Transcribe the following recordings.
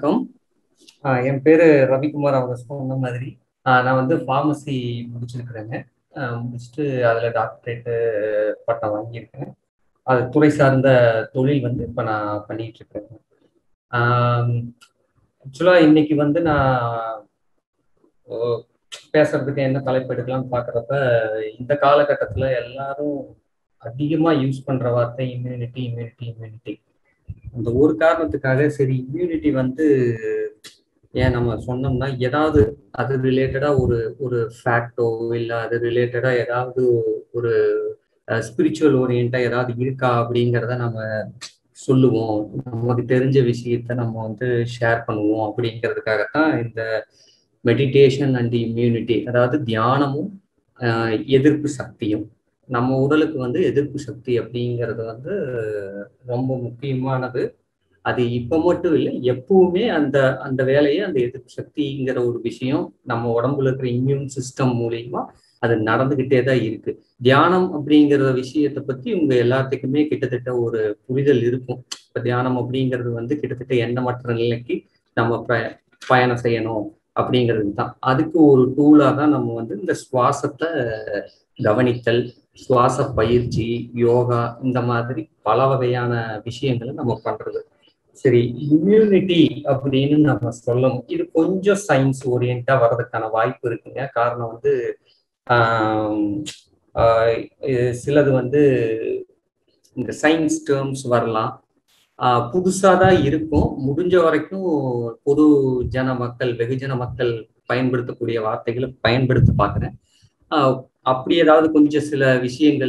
வணக்கம் ஆஹ் என் பேரு ரவிக்குமார் அவங்க சொன்ன மாதிரி ஆஹ் நான் வந்து ஃபார்மசி முடிச்சிருக்கிறேங்க ஆஹ் முடிச்சுட்டு அதுல டாக்டரேட்டு பட்டம் வாங்கியிருக்கேன் அது துறை சார்ந்த தொழில் வந்து இப்போ நான் பண்ணிட்டு இருக்கிறேங்க ஆக்சுவலாக இன்னைக்கு வந்து நான் ஓ, பேசுறதுக்கு என்ன தலைப்பு எடுக்கலாம்னு பார்க்குறப்ப இந்த காலகட்டத்தில் எல்லாரும் அதிகமாக யூஸ் பண்ணுற வார்த்தை இம்யூனிட்டி இம்யூனிட்டி இம்யூனிட்டி அந்த ஒரு காரணத்துக்காக சரி இம்யூனிட்டி வந்து ஏன் நம்ம சொன்னோம்னா ஏதாவது அது ரிலேட்டடா ஒரு ஒரு ஃபேக்டோ இல்லை அது ரிலேட்டடா ஏதாவது ஒரு ஸ்பிரிச்சுவல் ஓரியண்டா ஏதாவது இருக்கா அப்படிங்கிறத நம்ம சொல்லுவோம் நமக்கு தெரிஞ்ச விஷயத்த நம்ம வந்து ஷேர் பண்ணுவோம் அப்படிங்கிறதுக்காகத்தான் இந்த மெடிடேஷன் அண்ட் இம்யூனிட்டி அதாவது தியானமும் ஆஹ் எதிர்ப்பு சக்தியும் நம்ம உடலுக்கு வந்து எதிர்ப்பு சக்தி அப்படிங்கிறது வந்து ரொம்ப முக்கியமானது அது இப்போ மட்டும் இல்லை எப்பவுமே அந்த அந்த வேலையை அந்த எதிர்ப்பு சக்திங்கிற ஒரு விஷயம் நம்ம உடம்புல இருக்கிற இம்யூன் சிஸ்டம் மூலியமா அது நடந்துகிட்டே தான் இருக்கு தியானம் அப்படிங்கிற விஷயத்தை பத்தி உங்க எல்லாத்துக்குமே கிட்டத்தட்ட ஒரு புரிதல் இருக்கும் இப்ப தியானம் அப்படிங்கிறது வந்து கிட்டத்தட்ட எண்ணமற்ற நிலைக்கு நம்ம ப பயணம் செய்யணும் அப்படிங்கிறது தான் அதுக்கு ஒரு டூலா தான் நம்ம வந்து இந்த சுவாசத்தை கவனித்தல் சுவாச பயிற்சி யோகா இந்த மாதிரி பல வகையான விஷயங்களை நம்ம பண்றது சரி இம்யூனிட்டி அப்படின்னு நம்ம சொல்லணும் இது கொஞ்சம் சயின்ஸ் ஓரியண்டா வர்றதுக்கான வாய்ப்பு இருக்குங்க காரணம் வந்து சிலது வந்து இந்த சயின்ஸ் டேர்ம்ஸ் வரலாம் புதுசாக தான் இருக்கும் முடிஞ்ச வரைக்கும் பொது ஜன மக்கள் வெகுஜன மக்கள் பயன்படுத்தக்கூடிய வார்த்தைகளை பயன்படுத்த பார்க்குறேன் அப்படி ஏதாவது கொஞ்சம் சில விஷயங்கள்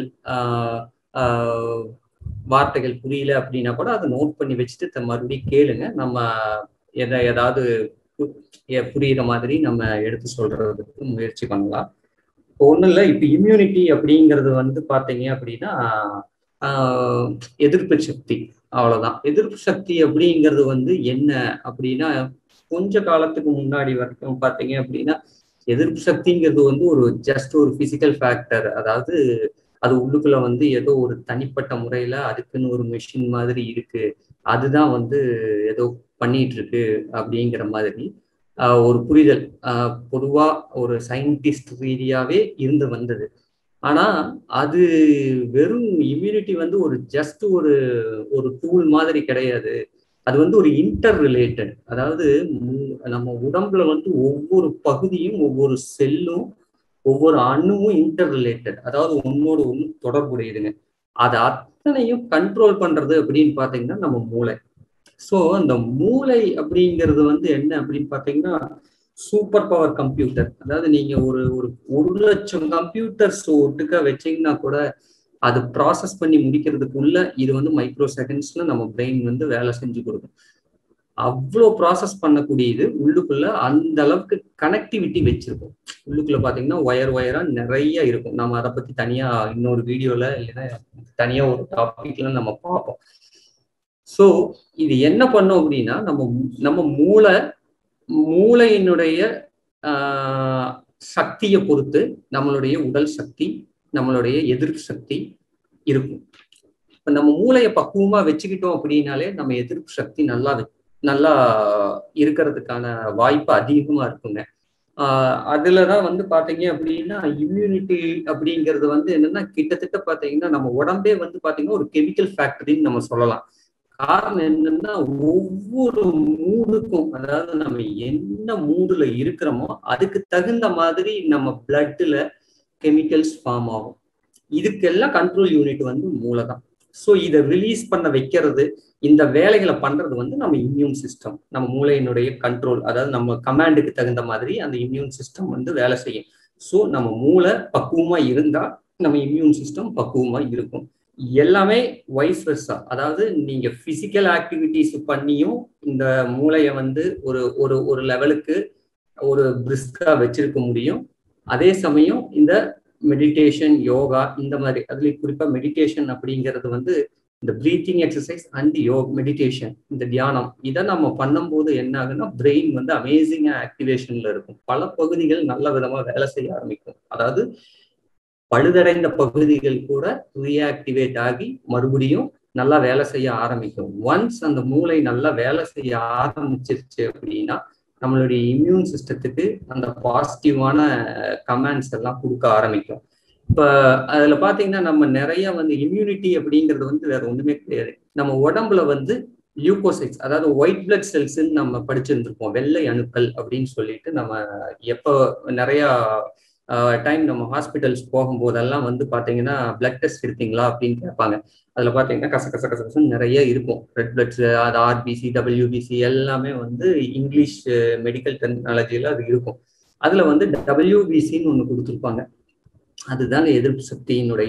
வார்த்தைகள் புரியல அப்படின்னா கூட அதை நோட் பண்ணி வச்சுட்டு மறுபடியும் கேளுங்க நம்ம எதை ஏதாவது புரியுற மாதிரி நம்ம எடுத்து சொல்றதுக்கு முயற்சி பண்ணலாம் இப்போ ஒன்றும் இல்லை இப்போ இம்யூனிட்டி அப்படிங்கிறது வந்து பார்த்தீங்க அப்படின்னா எதிர்ப்பு சக்தி அவ்வளவுதான் எதிர்ப்பு சக்தி அப்படிங்கிறது வந்து என்ன அப்படின்னா கொஞ்ச காலத்துக்கு முன்னாடி வரைக்கும் பார்த்தீங்க அப்படின்னா எதிர்ப்பு சக்திங்கிறது வந்து ஒரு ஜஸ்ட் ஒரு பிசிக்கல் ஃபேக்டர் அதாவது அது உள்ளுக்குள்ள வந்து ஏதோ ஒரு தனிப்பட்ட முறையில அதுக்குன்னு ஒரு மிஷின் மாதிரி இருக்கு அதுதான் வந்து ஏதோ பண்ணிட்டு இருக்கு அப்படிங்கிற மாதிரி ஒரு புரிதல் பொதுவா ஒரு சயின்டிஸ்ட் ரீதியாவே இருந்து வந்தது ஆனா அது வெறும் இம்யூனிட்டி வந்து ஒரு ஜஸ்ட் ஒரு ஒரு டூல் மாதிரி கிடையாது அது வந்து ஒரு இன்டர் ரிலேட்டட் அதாவது நம்ம உடம்புல வந்து ஒவ்வொரு பகுதியும் ஒவ்வொரு செல்லும் ஒவ்வொரு அணுவும் இன்டர் ரிலேட்டட் அதாவது ஒன்னோடு ஒன்று தொடர்புடையதுங்க அது அத்தனையும் கண்ட்ரோல் பண்றது அப்படின்னு பார்த்தீங்கன்னா நம்ம மூளை ஸோ அந்த மூளை அப்படிங்கிறது வந்து என்ன அப்படின்னு பார்த்தீங்கன்னா சூப்பர் பவர் கம்ப்யூட்டர் அதாவது நீங்க ஒரு ஒரு ஒரு லட்சம் கம்ப்யூட்டர்ஸ் ஒட்டுக்கா வச்சீங்கன்னா கூட அது ப்ராசஸ் பண்ணி முடிக்கிறதுக்குள்ள இது வந்து மைக்ரோ செகண்ட்ஸ்ல நம்ம பிரெயின் வந்து வேலை செஞ்சு கொடுக்கும் அவ்வளோ ப்ராசஸ் பண்ணக்கூடியது உள்ளுக்குள்ள அந்த அளவுக்கு கனெக்டிவிட்டி வச்சிருக்கும் உள்ளுக்குள்ள பாத்தீங்கன்னா ஒயர் ஒயரா நிறைய இருக்கும் நம்ம அதை பத்தி தனியா இன்னொரு வீடியோல இல்லைன்னா தனியா ஒரு டாபிக்ல நம்ம பார்ப்போம் ஸோ இது என்ன பண்ணும் அப்படின்னா நம்ம நம்ம மூளை மூளையினுடைய சக்தியை பொறுத்து நம்மளுடைய உடல் சக்தி நம்மளுடைய எதிர்ப்பு சக்தி இருக்கும் இப்ப நம்ம மூளையை பக்குவமா வச்சுக்கிட்டோம் அப்படின்னாலே நம்ம எதிர்ப்பு சக்தி நல்லா நல்லா இருக்கிறதுக்கான வாய்ப்பு அதிகமா இருக்குங்க ஆஹ் அதுலதான் வந்து பாத்தீங்க அப்படின்னா இம்யூனிட்டி அப்படிங்கிறது வந்து என்னன்னா கிட்டத்தட்ட பாத்தீங்கன்னா நம்ம உடம்பே வந்து பாத்தீங்கன்னா ஒரு கெமிக்கல் ஃபேக்டரின்னு நம்ம சொல்லலாம் காரணம் என்னன்னா ஒவ்வொரு மூடுக்கும் அதாவது நம்ம என்ன மூடுல இருக்கிறோமோ அதுக்கு தகுந்த மாதிரி நம்ம பிளட்ல கெமிக்கல்ஸ் ஃபார்ம் ஆகும் இதுக்கெல்லாம் கண்ட்ரோல் யூனிட் வந்து மூளை தான் ஸோ இதை ரிலீஸ் பண்ண வைக்கிறது இந்த வேலைகளை பண்றது வந்து நம்ம இம்யூன் சிஸ்டம் நம்ம மூளையினுடைய கண்ட்ரோல் அதாவது நம்ம கமாண்டுக்கு தகுந்த மாதிரி அந்த இம்யூன் சிஸ்டம் வந்து வேலை செய்யும் ஸோ நம்ம மூளை பக்குவமா இருந்தா நம்ம இம்யூன் சிஸ்டம் பக்குவமா இருக்கும் எல்லாமே வைஸ் வெர்ஸா அதாவது நீங்க பிசிக்கல் ஆக்டிவிட்டிஸ் பண்ணியும் இந்த மூளையை வந்து ஒரு ஒரு ஒரு லெவலுக்கு ஒரு பிரிஸ்கா வச்சிருக்க முடியும் அதே சமயம் இந்த மெடிடேஷன் யோகா இந்த மாதிரி அதுலேயும் குறிப்பா மெடிடேஷன் அப்படிங்கிறது வந்து இந்த பிரீத்திங் எக்ஸசைஸ் அண்ட் யோ மெடிடேஷன் இந்த தியானம் இதை நம்ம பண்ணும்போது என்ன ஆகுன்னா பிரெயின் வந்து அமேசிங்கா ஆக்டிவேஷன்ல இருக்கும் பல பகுதிகள் நல்ல விதமா வேலை செய்ய ஆரம்பிக்கும் அதாவது பழுதடைந்த பகுதிகள் கூட ரீஆக்டிவேட் ஆகி மறுபடியும் நல்லா வேலை செய்ய ஆரம்பிக்கும் ஒன்ஸ் அந்த மூளை நல்லா வேலை செய்ய ஆரம்பிச்சிருச்சு அப்படின்னா நம்மளுடைய இம்யூன் சிஸ்டத்துக்கு அந்த பாசிட்டிவான கமெண்ட்ஸ் எல்லாம் கொடுக்க ஆரம்பிக்கும் இப்போ அதுல பாத்தீங்கன்னா நம்ம நிறைய வந்து இம்யூனிட்டி அப்படிங்கிறது வந்து வேற ஒண்ணுமே கிடையாது நம்ம உடம்புல வந்து லியூகோசைட்ஸ் அதாவது ஒயிட் பிளட் செல்ஸ்ன்னு நம்ம படிச்சிருந்திருப்போம் வெள்ளை அணுக்கள் அப்படின்னு சொல்லிட்டு நம்ம எப்போ நிறைய டைம் நம்ம ஹாஸ்பிட்டல்ஸ் போகும்போதெல்லாம் வந்து பாத்தீங்கன்னா பிளட் டெஸ்ட் எடுத்தீங்களா அப்படின்னு கேட்பாங்க அதுல பாத்தீங்கன்னா கச கச கச கசன்னு நிறைய இருக்கும் ரெட் பிளட்ஸ் அது ஆர்பிசி டபிள்யூபிசி எல்லாமே வந்து இங்கிலீஷ் மெடிக்கல் டெக்னாலஜியில அது இருக்கும் அதுல வந்து டபிள்யூபிசின்னு ஒன்று கொடுத்துருப்பாங்க அதுதாங்க எதிர்ப்பு சக்தியினுடைய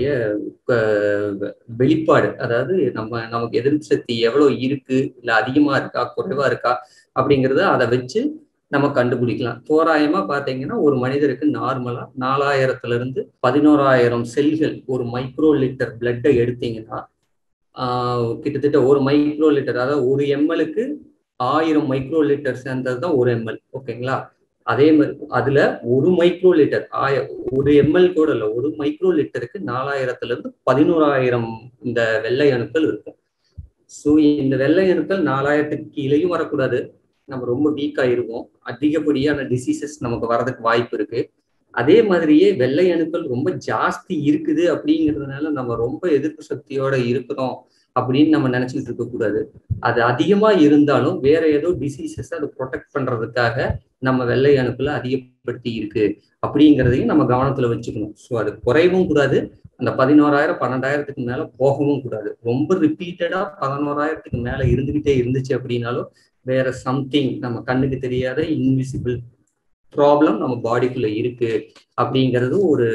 வெளிப்பாடு அதாவது நம்ம நமக்கு எதிர்ப்பு சக்தி எவ்வளவு இருக்கு இல்ல அதிகமா இருக்கா குறைவா இருக்கா அப்படிங்கிறத அதை வச்சு நம்ம கண்டுபிடிக்கலாம் தோராயமா பாத்தீங்கன்னா ஒரு மனிதருக்கு நார்மலா நாலாயிரத்துல இருந்து பதினோராயிரம் செல்கள் ஒரு மைக்ரோ லிட்டர் பிளட்டை எடுத்தீங்கன்னா ஆஹ் கிட்டத்தட்ட ஒரு மைக்ரோ லிட்டர் அதாவது ஒரு எம்எலுக்கு ஆயிரம் மைக்ரோ லிட்டர் சேர்ந்தது தான் ஒரு எம்எல் ஓகேங்களா அதே மாதிரி அதுல ஒரு மைக்ரோ லிட்டர் ஆய ஒரு எம்எல் கூட இல்லை ஒரு மைக்ரோ லிட்டருக்கு நாலாயிரத்துல இருந்து பதினோராயிரம் இந்த வெள்ளை அணுக்கள் இருக்கும் ஸோ இந்த வெள்ளை அணுக்கள் நாலாயிரத்துக்கு கீழேயும் வரக்கூடாது நம்ம ரொம்ப வீக் ஆயிருவோம் அதிகப்படியான டிசீசஸ் நமக்கு வரதுக்கு வாய்ப்பு இருக்கு அதே மாதிரியே வெள்ளை அணுக்கள் ரொம்ப ஜாஸ்தி இருக்குது அப்படிங்கிறதுனால நம்ம ரொம்ப எதிர்ப்பு சக்தியோட இருக்கிறோம் அப்படின்னு நம்ம நினைச்சிட்டு இருக்க கூடாது அது அதிகமா இருந்தாலும் வேற ஏதோ டிசீசஸ் அதை ப்ரொடெக்ட் பண்றதுக்காக நம்ம வெள்ளை அணுக்களை அதிகப்படுத்தி இருக்கு அப்படிங்கிறதையும் நம்ம கவனத்துல வச்சுக்கணும் ஸோ அது குறைவும் கூடாது அந்த பதினோராயிரம் பன்னெண்டாயிரத்துக்கு மேல போகவும் கூடாது ரொம்ப ரிப்பீட்டடா பதினோராயிரத்துக்கு மேல இருந்துகிட்டே இருந்துச்சு அப்படின்னாலும் வேற சம்திங் நம்ம கண்ணுக்கு தெரியாத இன்விசிபிள் ப்ராப்ளம் நம்ம பாடிக்குள்ள இருக்கு அப்படிங்கிறது ஒரு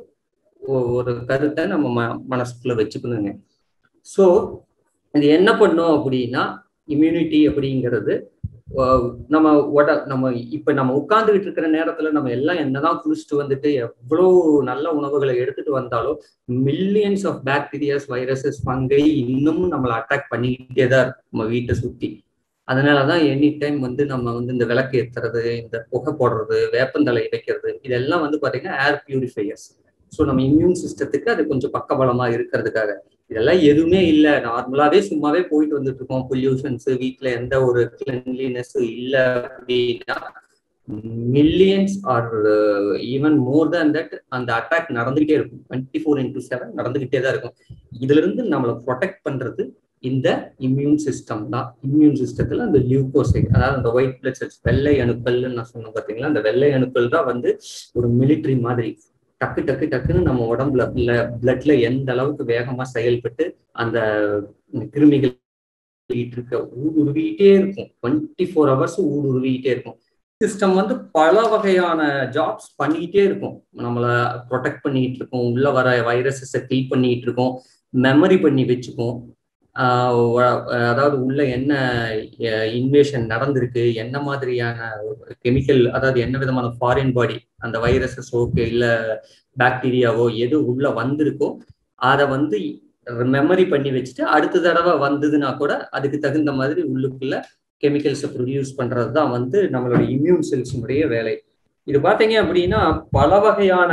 ஒரு கருத்தை நம்ம ம மனசுக்குள்ள வச்சுக்கணுங்க ஸோ இது என்ன பண்ணும் அப்படின்னா இம்யூனிட்டி அப்படிங்கிறது நம்ம உட நம்ம இப்ப நம்ம உட்கார்ந்துகிட்டு இருக்கிற நேரத்துல நம்ம எல்லாம் என்னதான் குளிச்சுட்டு வந்துட்டு எவ்வளோ நல்ல உணவுகளை எடுத்துட்டு வந்தாலும் millions of bacterias viruses fungi இன்னமும் நம்மளை அட்டாக் பண்ணிக்கிட்டே தான் இருக்கும் நம்ம வீட்டை சுத்தி அதனாலதான் எனி டைம் வந்து நம்ம வந்து இந்த விளக்கு ஏத்துறது இந்த புகை போடுறது வேப்பந்தலை வைக்கிறது இதெல்லாம் வந்து பாத்தீங்கன்னா ஏர் பியூரிஃபையர்ஸ் ஸோ நம்ம இம்யூன் சிஸ்டத்துக்கு அது கொஞ்சம் பக்கபலமா இருக்கிறதுக்காக இதெல்லாம் எதுவுமே இல்லை நார்மலாவே சும்மாவே போயிட்டு வந்துட்டு இருக்கோம் பொல்யூஷன்ஸ் வீட்டுல எந்த ஒரு கிளென்லினஸ் இல்லை அப்படின்னா millions are even more than that அந்த அட்டாக் நடந்துகிட்டே இருக்கும் டுவெண்ட்டி ஃபோர் இன்டூ செவன் நடந்துகிட்டே தான் இருக்கும் இதுல இருந்து நம்மளை ப்ரொடெக்ட் பண்றது இந்த இம்யூன் சிஸ்டம் தான் இம்யூன் சிஸ்டத்துல அந்த லியூகோசைட் அதாவது அந்த ஒயிட் பிளட் செல்ஸ் வெள்ளை அணுக்கள்னு நான் சொன்னேன் பாத்தீங்களா அந்த வெள்ளை அணுக்கள் தான் வந்து ஒரு மிலிட்ரி மாதிரி டக்கு டக்கு டக்குன்னு நம்ம உடம்புல பிளட்ல எந்த அளவுக்கு வேகமா செயல்பட்டு அந்த கிருமிகள் இருக்க ஊடுருவிட்டே இருக்கும் டுவெண்ட்டி ஃபோர் ஹவர்ஸ் ஊடுருவிட்டே இருக்கும் சிஸ்டம் வந்து பல வகையான ஜாப்ஸ் பண்ணிக்கிட்டே இருக்கும் நம்மளை ப்ரொடெக்ட் பண்ணிட்டு இருக்கோம் உள்ள வர வைரஸஸை கில் பண்ணிட்டு இருக்கோம் மெமரி பண்ணி வச்சுக்கும் அதாவது உள்ள என்ன இன்வேஷன் நடந்திருக்கு என்ன மாதிரியான கெமிக்கல் அதாவது என்ன விதமான ஃபாரின் பாடி அந்த வைரஸஸ் ஓகே இல்ல பாக்டீரியாவோ எது உள்ள வந்திருக்கோ அதை வந்து மெமரி பண்ணி வச்சுட்டு அடுத்த தடவை வந்ததுன்னா கூட அதுக்கு தகுந்த மாதிரி உள்ளுக்குள்ள கெமிக்கல்ஸை ப்ரொடியூஸ் பண்றது தான் வந்து நம்மளோட இம்யூன் செல்ஸினுடைய வேலை இது பார்த்தீங்க அப்படின்னா பல வகையான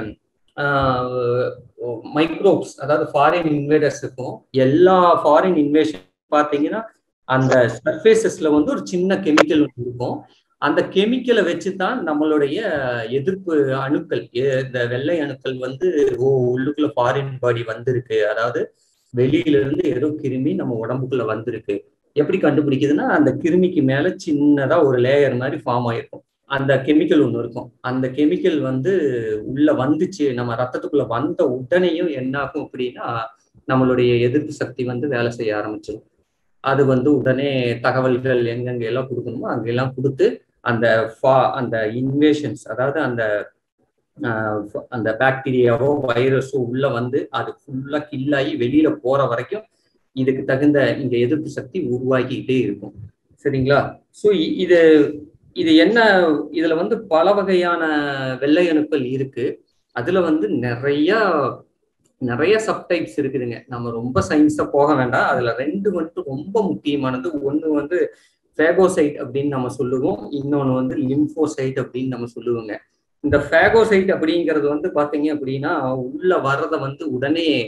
மைக்ரோப்ஸ் அதாவது ஃபாரின் இன்வேடர்ஸுக்கும் எல்லா ஃபாரின் இன்வேஷன் பார்த்தீங்கன்னா அந்த சர்ஃபேசஸ்ல வந்து ஒரு சின்ன கெமிக்கல் இருக்கும் அந்த கெமிக்கலை வச்சு தான் நம்மளுடைய எதிர்ப்பு அணுக்கள் இந்த வெள்ளை அணுக்கள் வந்து ஓ உள்ளுக்குள்ள ஃபாரின் பாடி வந்திருக்கு அதாவது வெளியில இருந்து ஏதோ கிருமி நம்ம உடம்புக்குள்ள வந்திருக்கு எப்படி கண்டுபிடிக்குதுன்னா அந்த கிருமிக்கு மேல சின்னதா ஒரு லேயர் மாதிரி ஃபார்ம் ஆயிருக்கும் அந்த கெமிக்கல் ஒன்று இருக்கும் அந்த கெமிக்கல் வந்து உள்ள வந்துச்சு நம்ம ரத்தத்துக்குள்ள வந்த உடனேயும் என்ன ஆகும் அப்படின்னா நம்மளுடைய எதிர்ப்பு சக்தி வந்து வேலை செய்ய ஆரம்பிச்சிடும் அது வந்து உடனே தகவல்கள் எங்கெங்க எல்லாம் கொடுக்கணுமோ அங்கெல்லாம் கொடுத்து அந்த ஃபா அந்த இன்வேஷன்ஸ் அதாவது அந்த அந்த பாக்டீரியாவோ வைரஸோ உள்ள வந்து அது ஃபுல்லா கில்லாகி வெளியில போற வரைக்கும் இதுக்கு தகுந்த இந்த எதிர்ப்பு சக்தி உருவாக்கிக்கிட்டே இருக்கும் சரிங்களா ஸோ இது இது என்ன இதுல வந்து பல வகையான வெள்ளை அணுக்கள் இருக்கு அதுல வந்து நிறைய நிறைய சப்டைப்ஸ் இருக்குதுங்க நம்ம ரொம்ப சயின்ஸா போக வேண்டாம் அதுல ரெண்டு மட்டும் ரொம்ப முக்கியமானது ஒண்ணு வந்து ஃபேகோசைட் அப்படின்னு நம்ம சொல்லுவோம் இன்னொன்று வந்து லிம்போசைட் அப்படின்னு நம்ம சொல்லுவோங்க இந்த ஃபேகோசைட் அப்படிங்கிறது வந்து பாத்தீங்க அப்படின்னா உள்ள வர்றத வந்து உடனே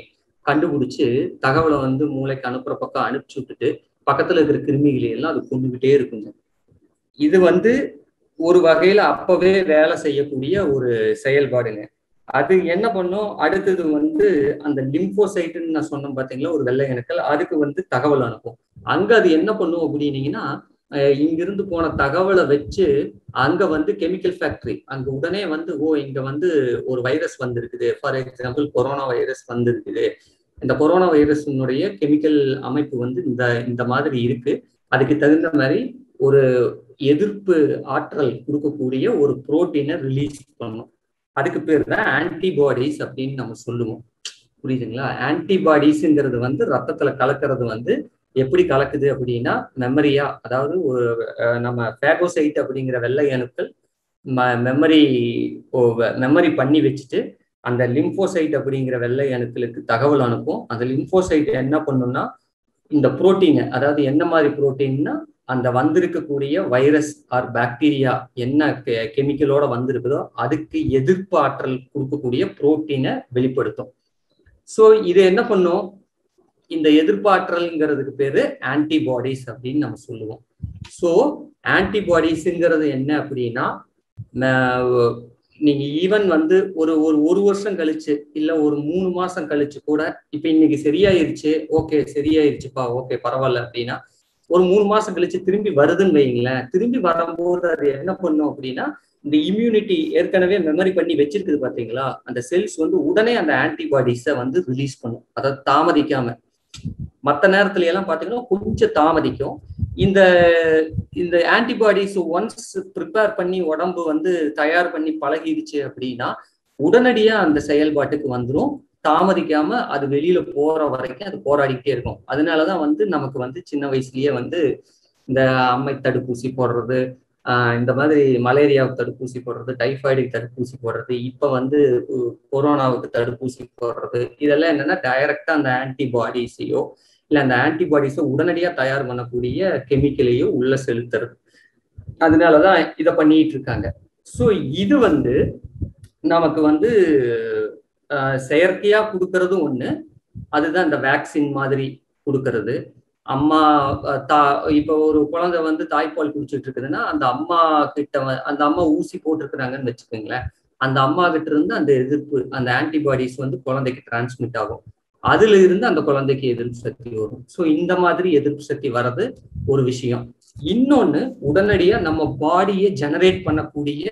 கண்டுபிடிச்சு தகவலை வந்து மூளைக்கு அனுப்புற பக்கம் அனுப்பிச்சு விட்டுட்டு பக்கத்துல இருக்கிற கிருமிகளை எல்லாம் அது கொண்டுகிட்டே இருக்குங்க இது வந்து ஒரு வகையில அப்பவே வேலை செய்யக்கூடிய ஒரு செயல்பாடுங்க அது என்ன பண்ணும் அடுத்தது வந்து அந்த லிம்போசைட்டுன்னு நான் சொன்னேன் பாத்தீங்களா ஒரு வெள்ளை அணுக்கள் அதுக்கு வந்து தகவல் அனுப்பும் அங்க அது என்ன பண்ணும் அப்படின்னீங்கன்னா இங்கிருந்து போன தகவலை வச்சு அங்க வந்து கெமிக்கல் ஃபேக்டரி அங்க உடனே வந்து ஓ இங்க வந்து ஒரு வைரஸ் வந்திருக்குது ஃபார் எக்ஸாம்பிள் கொரோனா வைரஸ் வந்திருக்குது இந்த கொரோனா வைரஸினுடைய கெமிக்கல் அமைப்பு வந்து இந்த இந்த மாதிரி இருக்கு அதுக்கு தகுந்த மாதிரி ஒரு எதிர்ப்பு ஆற்றல் கொடுக்கக்கூடிய ஒரு புரோட்டீனை ரிலீஸ் பண்ணும் அதுக்கு பேர் தான் ஆன்டிபாடிஸ் அப்படின்னு நம்ம சொல்லுவோம் புரியுதுங்களா ஆன்டிபாடிஸ்ங்கிறது வந்து ரத்தத்துல கலக்கிறது வந்து எப்படி கலக்குது அப்படின்னா மெமரியா அதாவது ஒரு நம்ம ஃபேகோசைட் அப்படிங்கிற வெள்ளை அணுக்கள் மெமரி மெமரி பண்ணி வச்சுட்டு அந்த லிம்போசைட் அப்படிங்கிற வெள்ளை அணுக்களுக்கு தகவல் அனுப்பும் அந்த லிம்போசைட் என்ன பண்ணும்னா இந்த புரோட்டீனை அதாவது என்ன மாதிரி புரோட்டீன்னா அந்த வந்திருக்கக்கூடிய வைரஸ் ஆர் பாக்டீரியா என்ன கெமிக்கலோட வந்திருக்குதோ அதுக்கு எதிர்ப்பு ஆற்றல் கொடுக்கக்கூடிய புரோட்டீனை வெளிப்படுத்தும் ஸோ இது என்ன பண்ணும் இந்த எதிர்ப்பாற்றல்ங்கிறதுக்கு பேரு ஆன்டிபாடிஸ் அப்படின்னு நம்ம சொல்லுவோம் ஸோ ஆன்டிபாடிஸ்ங்கிறது என்ன அப்படின்னா நீங்க ஈவன் வந்து ஒரு ஒரு ஒரு வருஷம் கழிச்சு இல்ல ஒரு மூணு மாசம் கழிச்சு கூட இப்ப இன்னைக்கு சரியாயிருச்சு ஓகே சரியாயிருச்சுப்பா ஓகே பரவாயில்ல அப்படின்னா ஒரு மூணு மாசம் கழிச்சு திரும்பி வருதுன்னு வைங்களேன் திரும்பி வரும்போது அது என்ன பண்ணும் அப்படின்னா இந்த இம்யூனிட்டி ஏற்கனவே மெமரி பண்ணி வச்சிருக்குது பாத்தீங்களா அந்த செல்ஸ் வந்து உடனே அந்த ஆன்டிபாடிஸை வந்து ரிலீஸ் பண்ணும் அதாவது தாமதிக்காம மற்ற நேரத்துல எல்லாம் பாத்தீங்கன்னா கொஞ்சம் தாமதிக்கும் இந்த இந்த ஆன்டிபாடிஸ் ஒன்ஸ் ப்ரிப்பேர் பண்ணி உடம்பு வந்து தயார் பண்ணி பழகிடுச்சு அப்படின்னா உடனடியா அந்த செயல்பாட்டுக்கு வந்துடும் தாமதிக்காம அது வெளியில போற வரைக்கும் அது போராடிக்கிட்டே இருக்கும் அதனாலதான் வந்து நமக்கு வந்து சின்ன வயசுலயே வந்து இந்த அம்மை தடுப்பூசி போடுறது ஆஹ் இந்த மாதிரி மலேரியாவுக்கு தடுப்பூசி போடுறது டைஃபாய்டுக்கு தடுப்பூசி போடுறது இப்ப வந்து கொரோனாவுக்கு தடுப்பூசி போடுறது இதெல்லாம் என்னன்னா டைரக்டா அந்த ஆன்டிபாடிஸையோ இல்ல அந்த ஆன்டிபாடிஸை உடனடியா தயார் பண்ணக்கூடிய கெமிக்கலையோ உள்ள செலுத்துறது அதனாலதான் இதை பண்ணிட்டு இருக்காங்க ஸோ இது வந்து நமக்கு வந்து செயற்கையா கொடுக்கறதும் ஒண்ணு அதுதான் இந்த வேக்சின் மாதிரி கொடுக்கறது அம்மா தா இப்போ ஒரு குழந்தை வந்து தாய்ப்பால் குடிச்சிட்டு இருக்குதுன்னா அந்த அம்மா கிட்ட அந்த அம்மா ஊசி போட்டிருக்கிறாங்கன்னு வச்சுக்கோங்களேன் அந்த அம்மா கிட்ட இருந்து அந்த எதிர்ப்பு அந்த ஆன்டிபாடிஸ் வந்து குழந்தைக்கு டிரான்ஸ்மிட் ஆகும் அதுல இருந்து அந்த குழந்தைக்கு எதிர்ப்பு சக்தி வரும் ஸோ இந்த மாதிரி எதிர்ப்பு சக்தி வர்றது ஒரு விஷயம் இன்னொன்னு உடனடியா நம்ம பாடியை ஜெனரேட் பண்ணக்கூடிய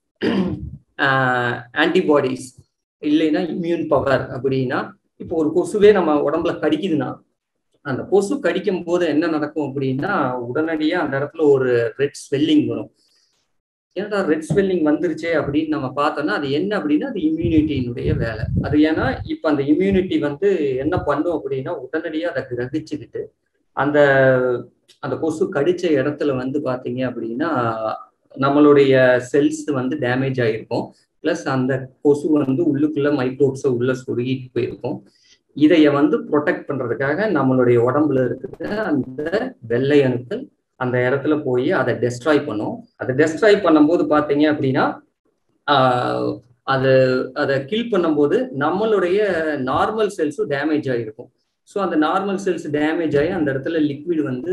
ஆன்டிபாடிஸ் இல்லைன்னா இம்யூன் பவர் அப்படின்னா இப்போ ஒரு கொசுவே நம்ம உடம்புல கடிக்குதுன்னா அந்த கொசு கடிக்கும் போது என்ன நடக்கும் அப்படின்னா உடனடியா அந்த இடத்துல ஒரு ரெட் ஸ்வெல்லிங் வரும் ஏன்னா ரெட் ஸ்வெல்லிங் வந்துருச்சே அப்படின்னு நம்ம பார்த்தோம்னா அது என்ன அப்படின்னா அது இம்யூனிட்டியினுடைய வேலை அது ஏன்னா இப்போ அந்த இம்யூனிட்டி வந்து என்ன பண்ணும் அப்படின்னா உடனடியாக அதை கிரகிச்சுக்கிட்டு அந்த அந்த கொசு கடிச்ச இடத்துல வந்து பார்த்தீங்க அப்படின்னா நம்மளுடைய செல்ஸ் வந்து டேமேஜ் ஆகிருக்கும் ப்ளஸ் அந்த கொசு வந்து உள்ளுக்குள்ள மைக்ரோப்ஸை உள்ள சொருகிட்டு போயிருக்கும் இதைய வந்து ப்ரொடெக்ட் பண்றதுக்காக நம்மளுடைய உடம்புல இருக்கிற அந்த வெள்ளை அணுக்கள் அந்த இடத்துல போய் அதை டெஸ்ட்ராய் பண்ணும் அதை டெஸ்ட்ராய் பண்ணும்போது பார்த்தீங்க அப்படின்னா அது அதை கில் பண்ணும்போது நம்மளுடைய நார்மல் செல்ஸும் டேமேஜ் ஆகிருக்கும் ஸோ அந்த நார்மல் செல்ஸ் டேமேஜ் ஆகி அந்த இடத்துல லிக்விட் வந்து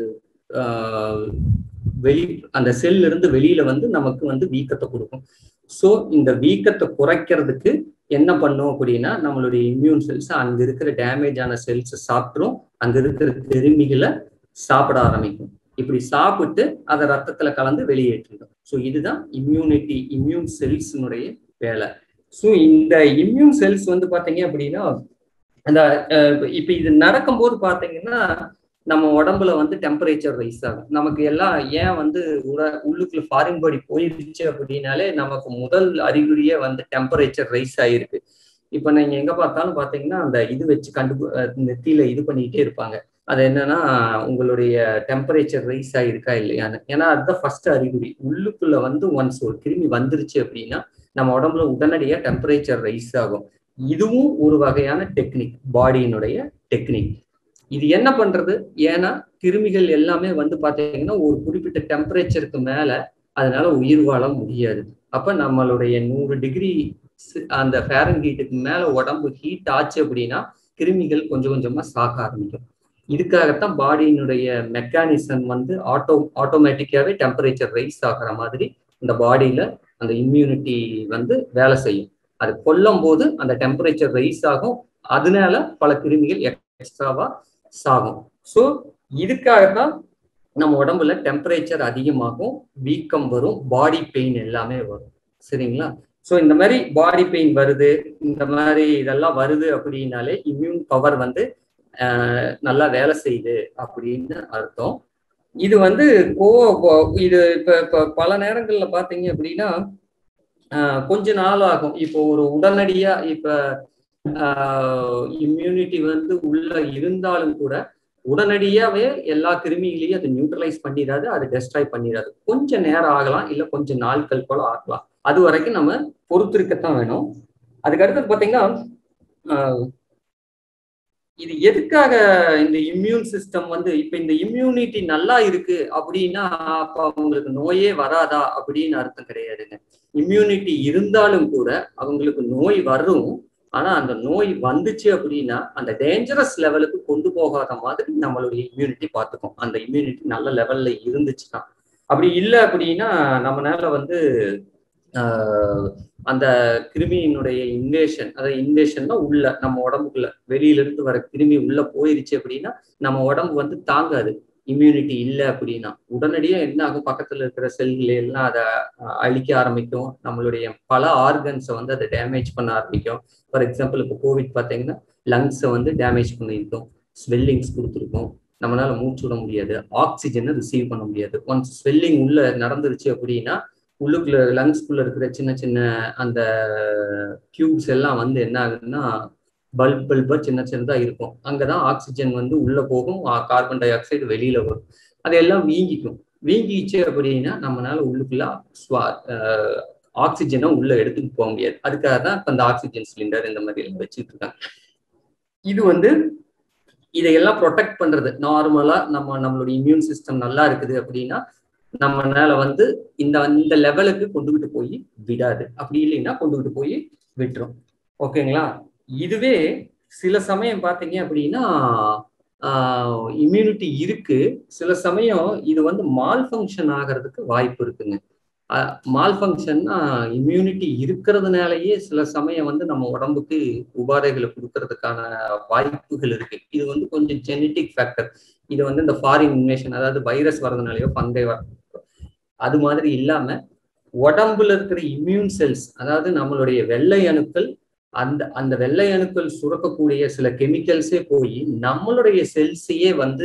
வெளி அந்த செல்ல இருந்து வெளியில வந்து நமக்கு வந்து வீக்கத்தை கொடுக்கும் ஸோ இந்த வீக்கத்தை குறைக்கிறதுக்கு என்ன பண்ணும் அப்படின்னா நம்மளுடைய இம்யூன் செல்ஸ் அங்க இருக்கிற டேமேஜ் ஆன செல்ஸ் சாப்பிட்ரும் அங்க இருக்கிற கிருமிகளை சாப்பிட ஆரம்பிக்கும் இப்படி சாப்பிட்டு அதை ரத்தத்துல கலந்து வெளியேற்றிடும் ஸோ இதுதான் இம்யூனிட்டி இம்யூன் செல்ஸினுடைய வேலை ஸோ இந்த இம்யூன் செல்ஸ் வந்து பாத்தீங்க அப்படின்னா அந்த இப்ப இது நடக்கும்போது பாத்தீங்கன்னா நம்ம உடம்புல வந்து டெம்பரேச்சர் ரைஸ் ஆகும் நமக்கு எல்லாம் ஏன் வந்து உட உள்ளுக்குள்ள ஃபாரின் பாடி போயிருச்சு அப்படின்னாலே நமக்கு முதல் அறிகுறியே வந்து டெம்பரேச்சர் ரைஸ் ஆயிருக்கு இப்ப நீங்க எங்க பார்த்தாலும் பாத்தீங்கன்னா அந்த இது வச்சு கண்டு நெத்தியில இது பண்ணிக்கிட்டே இருப்பாங்க அது என்னன்னா உங்களுடைய டெம்பரேச்சர் ரைஸ் ஆயிருக்கா இல்லையான்னு ஏன்னா அதுதான் ஃபர்ஸ்ட் அறிகுறி உள்ளுக்குள்ள வந்து ஒன்ஸ் ஒரு கிருமி வந்துருச்சு அப்படின்னா நம்ம உடம்புல உடனடியா டெம்பரேச்சர் ரைஸ் ஆகும் இதுவும் ஒரு வகையான டெக்னிக் பாடியினுடைய டெக்னிக் இது என்ன பண்றது ஏன்னா கிருமிகள் எல்லாமே வந்து பாத்தீங்கன்னா ஒரு குறிப்பிட்ட டெம்பரேச்சருக்கு மேல அதனால உயிர் வாழ முடியாது அப்ப நம்மளுடைய நூறு டிகிரி அந்த ஃபேரன் ஹீட்டுக்கு மேல உடம்பு ஹீட் ஆச்சு அப்படின்னா கிருமிகள் கொஞ்சம் கொஞ்சமா சாக்க ஆரம்பிக்கும் இதுக்காகத்தான் பாடியினுடைய மெக்கானிசம் வந்து ஆட்டோ ஆட்டோமேட்டிக்காவே டெம்பரேச்சர் ரைஸ் ஆகிற மாதிரி இந்த பாடியில அந்த இம்யூனிட்டி வந்து வேலை செய்யும் அது கொல்லும் போது அந்த டெம்பரேச்சர் ரைஸ் ஆகும் அதனால பல கிருமிகள் எக்ஸ்ட்ராவா சாகும் ஸோ இதுக்காகத்தான் நம்ம உடம்புல டெம்பரேச்சர் அதிகமாகும் வீக்கம் வரும் பாடி பெயின் எல்லாமே வரும் சரிங்களா ஸோ இந்த மாதிரி பாடி பெயின் வருது இந்த மாதிரி இதெல்லாம் வருது அப்படின்னாலே இம்யூன் பவர் வந்து நல்லா வேலை செய்யுது அப்படின்னு அர்த்தம் இது வந்து கோ இது இப்போ இப்போ பல நேரங்களில் பார்த்தீங்க அப்படின்னா கொஞ்ச நாள் ஆகும் இப்போ ஒரு உடனடியா இப்போ இம்யூனிட்டி வந்து உள்ள இருந்தாலும் கூட உடனடியாவே எல்லா கிருமிகளையும் அது நியூட்ரலைஸ் பண்ணிடாது அது டெஸ்ட்ராய் பண்ணிடாது கொஞ்சம் நேரம் ஆகலாம் இல்லை கொஞ்சம் நாட்கள் போல ஆகலாம் அது வரைக்கும் நம்ம பொறுத்திருக்கத்தான் வேணும் அதுக்கு அடுத்தது பார்த்தீங்கன்னா இது எதுக்காக இந்த இம்யூன் சிஸ்டம் வந்து இப்ப இந்த இம்யூனிட்டி நல்லா இருக்கு அப்படின்னா அப்ப அவங்களுக்கு நோயே வராதா அப்படின்னு அர்த்தம் கிடையாதுங்க இம்யூனிட்டி இருந்தாலும் கூட அவங்களுக்கு நோய் வரும் ஆனா அந்த நோய் வந்துச்சு அப்படின்னா அந்த டேஞ்சரஸ் லெவலுக்கு கொண்டு போகாத மாதிரி நம்மளுடைய இம்யூனிட்டி பார்த்துக்கும் அந்த இம்யூனிட்டி நல்ல லெவல்ல இருந்துச்சுன்னா அப்படி இல்லை அப்படின்னா நம்மளால வந்து அந்த கிருமியினுடைய இன்வேஷன் அதாவது இன்வேஷன்னா உள்ள நம்ம உடம்புக்குள்ள வெளியில இருந்து வர கிருமி உள்ள போயிருச்சு அப்படின்னா நம்ம உடம்பு வந்து தாங்காது இம்யூனிட்டி இல்லை அப்படின்னா உடனடியாக என்ன ஆகும் பக்கத்துல இருக்கிற செல்கள் எல்லாம் அதை அழிக்க ஆரம்பிக்கும் நம்மளுடைய பல ஆர்கன்ஸை வந்து அதை டேமேஜ் பண்ண ஆரம்பிக்கும் ஃபார் எக்ஸாம்பிள் இப்போ கோவிட் பார்த்தீங்கன்னா லங்ஸை வந்து டேமேஜ் பண்ணியிருக்கோம் ஸ்வெல்லிங்ஸ் கொடுத்துருக்கோம் நம்மளால மூச்சு விட முடியாது ஆக்சிஜனை ரிசீவ் பண்ண முடியாது ஒன்ஸ் ஸ்வெல்லிங் உள்ள நடந்துருச்சு அப்படின்னா உள்ளுக்குள்ள லங்ஸ்குள்ள இருக்கிற சின்ன சின்ன அந்த டியூப்ஸ் எல்லாம் வந்து என்ன ஆகுதுன்னா பல்ப் பல்பா சின்ன சின்னதா இருக்கும் அங்கதான் ஆக்சிஜன் வந்து உள்ள போகும் கார்பன் டை ஆக்சைடு வெளியில வரும் அதெல்லாம் வீங்கிக்கும் வீங்கிச்சு அப்படின்னா நம்மளால உள்ளுக்குள்ள ஸ்வா ஆக்சிஜனை உள்ள எடுத்துட்டு போக முடியாது அதுக்காக தான் இப்போ இந்த ஆக்சிஜன் சிலிண்டர் இந்த மாதிரி எல்லாம் வச்சுட்டு இருக்காங்க இது வந்து இதையெல்லாம் ப்ரொடெக்ட் பண்றது நார்மலா நம்ம நம்மளுடைய இம்யூன் சிஸ்டம் நல்லா இருக்குது அப்படின்னா நம்மளால வந்து இந்த இந்த லெவலுக்கு கொண்டுகிட்டு போய் விடாது அப்படி இல்லைன்னா கொண்டுகிட்டு போய் விட்டுரும் ஓகேங்களா இதுவே சில சமயம் பார்த்தீங்க அப்படின்னா இம்யூனிட்டி இருக்கு சில சமயம் இது வந்து மால் ஃபங்க்ஷன் ஆகிறதுக்கு வாய்ப்பு இருக்குங்க மால் ஃபங்க்ஷன்னா இம்யூனிட்டி இருக்கிறதுனாலயே சில சமயம் வந்து நம்ம உடம்புக்கு உபாதைகளை கொடுக்கறதுக்கான வாய்ப்புகள் இருக்கு இது வந்து கொஞ்சம் ஜெனட்டிக் ஃபேக்டர் இது வந்து இந்த ஃபாரின் இன்வேஷன் அதாவது வைரஸ் வரதுனாலயோ பங்கை வர அது மாதிரி இல்லாம உடம்புல இருக்கிற இம்யூன் செல்ஸ் அதாவது நம்மளுடைய வெள்ளை அணுக்கள் அந்த அந்த வெள்ளை அணுக்கள் சுரக்கக்கூடிய சில கெமிக்கல்ஸே போய் நம்மளுடைய செல்ஸையே வந்து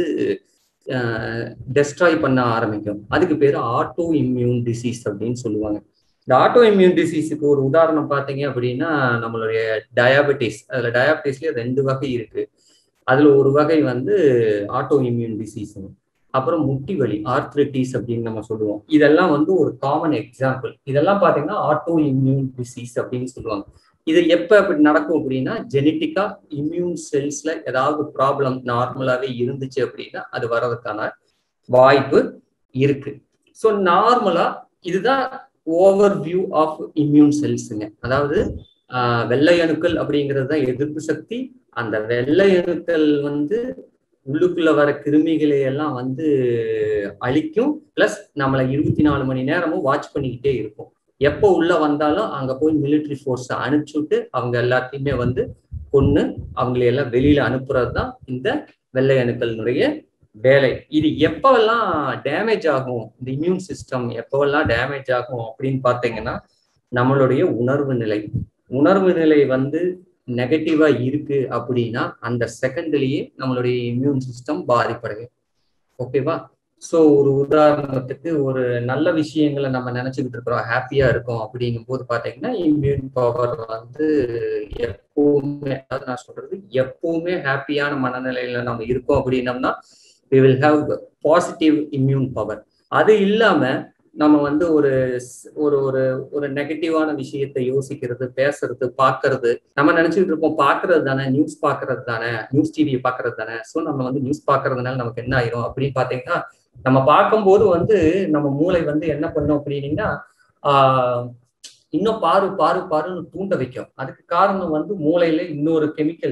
டெஸ்ட்ராய் பண்ண ஆரம்பிக்கும் அதுக்கு பேர் ஆட்டோ இம்யூன் டிசீஸ் அப்படின்னு சொல்லுவாங்க இந்த ஆட்டோ இம்யூன் டிசீஸுக்கு ஒரு உதாரணம் பார்த்தீங்க அப்படின்னா நம்மளுடைய டயாபெட்டிஸ் அதுல டயாபெட்டிஸ்லயே ரெண்டு வகை இருக்கு அதுல ஒரு வகை வந்து ஆட்டோ இம்யூன் டிசீஸ் அப்புறம் முட்டி வலி ஆர்த்ரிட்டிஸ் அப்படின்னு நம்ம சொல்லுவோம் இதெல்லாம் வந்து ஒரு காமன் எக்ஸாம்பிள் இதெல்லாம் பார்த்தீங்கன்னா ஆட்டோ இம்யூன் டிசீஸ் அப்படின்னு சொல்லுவாங்க இது எப்போ அப்படி நடக்கும் அப்படின்னா ஜெனட்டிக்கா இம்யூன் செல்ஸ்ல ஏதாவது ப்ராப்ளம் நார்மலாவே இருந்துச்சு அப்படின்னா அது வர்றதுக்கான வாய்ப்பு இருக்கு ஸோ நார்மலா இதுதான் ஓவர் வியூ ஆஃப் இம்யூன் செல்ஸுங்க அதாவது வெள்ளை அணுக்கள் அப்படிங்கிறது தான் எதிர்ப்பு சக்தி அந்த வெள்ளை அணுக்கள் வந்து உள்ளுக்குள்ள வர கிருமிகளை எல்லாம் வந்து அழிக்கும் பிளஸ் நம்மளை இருபத்தி நாலு மணி நேரமும் வாட்ச் பண்ணிக்கிட்டே இருக்கும் எப்போ உள்ள வந்தாலும் அங்க போய் மிலிட்ரி ஃபோர்ஸை அனுப்பிச்சுட்டு அவங்க எல்லாத்தையுமே வந்து கொன்று அவங்களையெல்லாம் வெளியில அனுப்புறது தான் இந்த வெள்ளை அணுக்களினுடைய வேலை இது எப்பவெல்லாம் டேமேஜ் ஆகும் இந்த இம்யூன் சிஸ்டம் எப்பவெல்லாம் டேமேஜ் ஆகும் அப்படின்னு பார்த்தீங்கன்னா நம்மளுடைய உணர்வு நிலை உணர்வு நிலை வந்து நெகட்டிவா இருக்கு அப்படின்னா அந்த செகண்ட்லயே நம்மளுடைய இம்யூன் சிஸ்டம் பாதிப்படையும் ஓகேவா ஸோ ஒரு உதாரணத்துக்கு ஒரு நல்ல விஷயங்களை நம்ம நினைச்சுக்கிட்டு இருக்கிறோம் ஹாப்பியா இருக்கோம் அப்படிங்கும் போது பாத்தீங்கன்னா இம்யூன் பவர் வந்து எப்பவுமே அதாவது நான் சொல்றது எப்பவுமே ஹாப்பியான மனநிலையில நம்ம இருக்கோம் அப்படின்னம்னா we will have positive immune power அது இல்லாம நம்ம வந்து ஒரு ஒரு ஒரு ஒரு நெகட்டிவான விஷயத்தை யோசிக்கிறது பேசுறது பாக்குறது நம்ம நினைச்சுட்டு இருப்போம் பாக்குறது தானே நியூஸ் பாக்குறது தானே நியூஸ் டிவியை பாக்குறது தானே ஸோ நம்ம வந்து நியூஸ் பாக்குறதுனால நமக்கு என்ன ஆயிரும் அப்படின்னு பாத்தீங்கன்னா நம்ம பார்க்கும்போது வந்து நம்ம மூளை வந்து என்ன பண்ணும் அப்படின்னீங்கன்னா ஆஹ் இன்னும் பாரு பாரு பாருன்னு தூண்ட வைக்கும் அதுக்கு காரணம் வந்து மூளையில இன்னொரு கெமிக்கல்ஸ்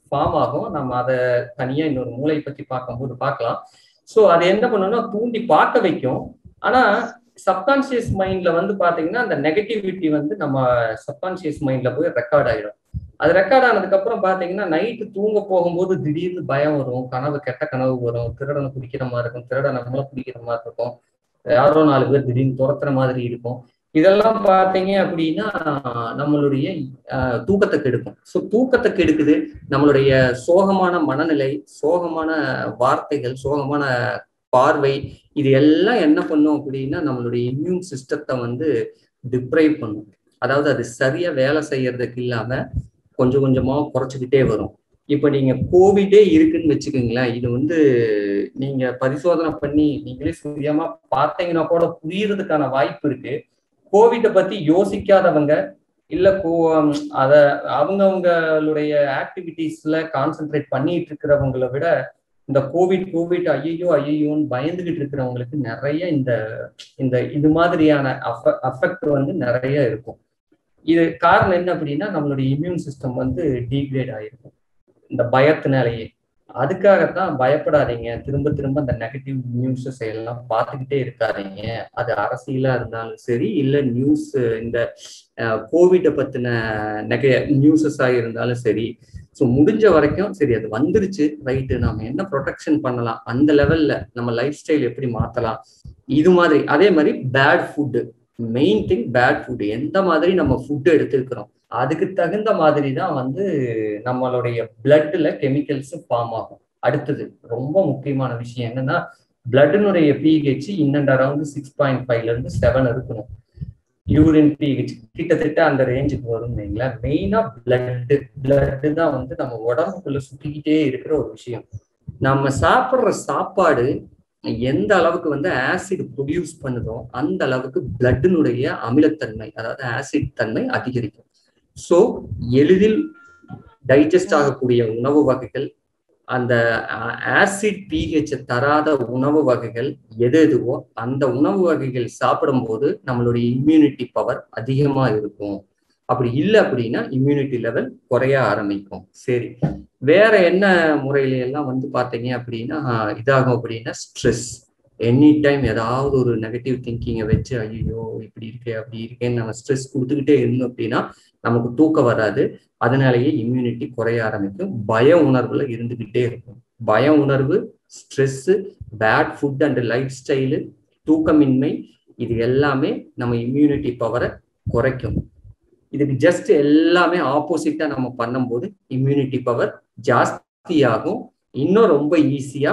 ஃபார்ம் ஆகும் நம்ம அதை தனியா இன்னொரு மூளை பத்தி பார்க்கும்போது பார்க்கலாம் ஸோ அதை என்ன பண்ணணும்னா தூண்டி பார்க்க வைக்கும் ஆனா சப்கான்சியஸ் மைண்ட்ல வந்து பாத்தீங்கன்னா அந்த நெகட்டிவிட்டி வந்து நம்ம சப்கான்சியஸ் மைண்ட்ல போய் ரெக்கார்ட் ஆயிடும் அது ரெக்கார்ட் ஆனதுக்கு அப்புறம் பாத்தீங்கன்னா நைட்டு தூங்க போகும்போது திடீர்னு பயம் வரும் கனவு கெட்ட கனவு வரும் திருடனை குடிக்கிற மாதிரி இருக்கும் திருடனை நம்மள குடிக்கிற மாதிரி இருக்கும் யாரோ நாலு பேர் திடீர்னு துரத்துற மாதிரி இருக்கும் இதெல்லாம் பார்த்தீங்க அப்படின்னா நம்மளுடைய தூக்கத்தை கெடுக்கும் ஸோ தூக்கத்தை கெடுக்குது நம்மளுடைய சோகமான மனநிலை சோகமான வார்த்தைகள் சோகமான பார்வை இது எல்லாம் என்ன பண்ணும் அப்படின்னா நம்மளுடைய இம்யூன் சிஸ்டத்தை வந்து டிப்ரைவ் பண்ணும் அதாவது அது சரியா வேலை செய்யறதுக்கு இல்லாம கொஞ்சம் கொஞ்சமா குறைச்சிக்கிட்டே வரும் இப்ப நீங்க கோவிடே இருக்குன்னு வச்சுக்கோங்களேன் இது வந்து நீங்க பரிசோதனை பண்ணி நீங்களே சுயமா பார்த்தீங்கன்னா கூட புரியறதுக்கான வாய்ப்பு இருக்கு கோவிட்டை பத்தி யோசிக்காதவங்க இல்ல கோ அத அவங்கவுங்களுடைய ஆக்டிவிட்டீஸ்ல கான்சென்ட்ரேட் பண்ணிட்டு இருக்கிறவங்கள விட இந்த கோவிட் கோவிட் ஐயோ ஐயோன்னு பயந்துகிட்டு இருக்கிறவங்களுக்கு நிறைய இந்த இந்த இது மாதிரியான அஃபெக்ட் வந்து நிறைய இருக்கும் இது காரணம் என்ன அப்படின்னா நம்மளுடைய இம்யூன் சிஸ்டம் வந்து டீக்ரேட் ஆயிருக்கும் இந்த பயத்தினாலேயே அதுக்காகத்தான் பயப்படாதீங்க திரும்ப திரும்ப அந்த நெகட்டிவ் நியூஸஸ் எல்லாம் பார்த்துக்கிட்டே இருக்காதீங்க அது அரசியலா இருந்தாலும் சரி இல்ல நியூஸ் இந்த கோவிட்டை பத்தின நெக நியூஸஸா இருந்தாலும் சரி ஸோ முடிஞ்ச வரைக்கும் சரி அது வந்துருச்சு ரைட்டு நம்ம என்ன ப்ரொடெக்ஷன் பண்ணலாம் அந்த லெவல்ல நம்ம லைஃப் ஸ்டைல் எப்படி மாத்தலாம் இது மாதிரி அதே மாதிரி bad food main thing bad food எந்த மாதிரி நம்ம ஃபுட் எடுத்திருக்கிறோம் அதுக்கு தகுந்த மாதிரி தான் வந்து நம்மளுடைய பிளட்ல கெமிக்கல்ஸ் ஃபார்ம் ஆகும் அடுத்தது ரொம்ப முக்கியமான விஷயம் என்னன்னா பிளட்டினுடைய pH in and around six point ஃபைவ்ல இருந்து செவன் இருக்கணும் யூரின் பிஹெச் கிட்டத்தட்ட அந்த ரேஞ்சுக்கு வரும் வைங்களேன் மெயினா பிளட் பிளட் தான் வந்து நம்ம உடம்புக்குள்ள சுத்திக்கிட்டே இருக்கிற ஒரு விஷயம் நம்ம சாப்பிட்ற சாப்பாடு எந்த அளவுக்கு வந்து ஆசிட் ப்ரொடியூஸ் பண்ணுதோ அந்த அளவுக்கு பிளட்டினுடைய அமிலத்தன்மை அதாவது ஆசிட் தன்மை அதிகரிக்கும் ஸோ எளிதில் டைஜஸ்ட் ஆகக்கூடிய உணவு வகைகள் அந்த ஆசிட் பிஹெச் தராத உணவு வகைகள் எது எதுவோ அந்த உணவு வகைகள் சாப்பிடும்போது நம்மளுடைய இம்யூனிட்டி பவர் அதிகமா இருக்கும் அப்படி இல்லை அப்படின்னா இம்யூனிட்டி லெவல் குறைய ஆரம்பிக்கும் சரி வேற என்ன முறையில எல்லாம் வந்து பாத்தீங்க அப்படின்னா இதாகும் அப்படின்னா ஸ்ட்ரெஸ் எனி டைம் ஏதாவது ஒரு நெகட்டிவ் திங்கிங்கை வச்சு ஐயோ இப்படி இருக்கே அப்படி இருக்கேன்னு நம்ம ஸ்ட்ரெஸ் கொடுத்துக்கிட்டே இருந்தோம் அப்படின்னா நமக்கு தூக்கம் வராது அதனாலேயே இம்யூனிட்டி குறைய ஆரம்பிக்கும் பய உணர்வுல இருந்துகிட்டே இருக்கும் பய உணர்வு stress bad food and lifestyle தூக்கமின்மை இது எல்லாமே நம்ம இம்யூனிட்டி பவரை குறைக்கும் இதுக்கு ஜஸ்ட் எல்லாமே ஆப்போசிட்டா நம்ம பண்ணும்போது இம்யூனிட்டி பவர் ஜாஸ்தியாகும் இன்னும் ரொம்ப ஈஸியா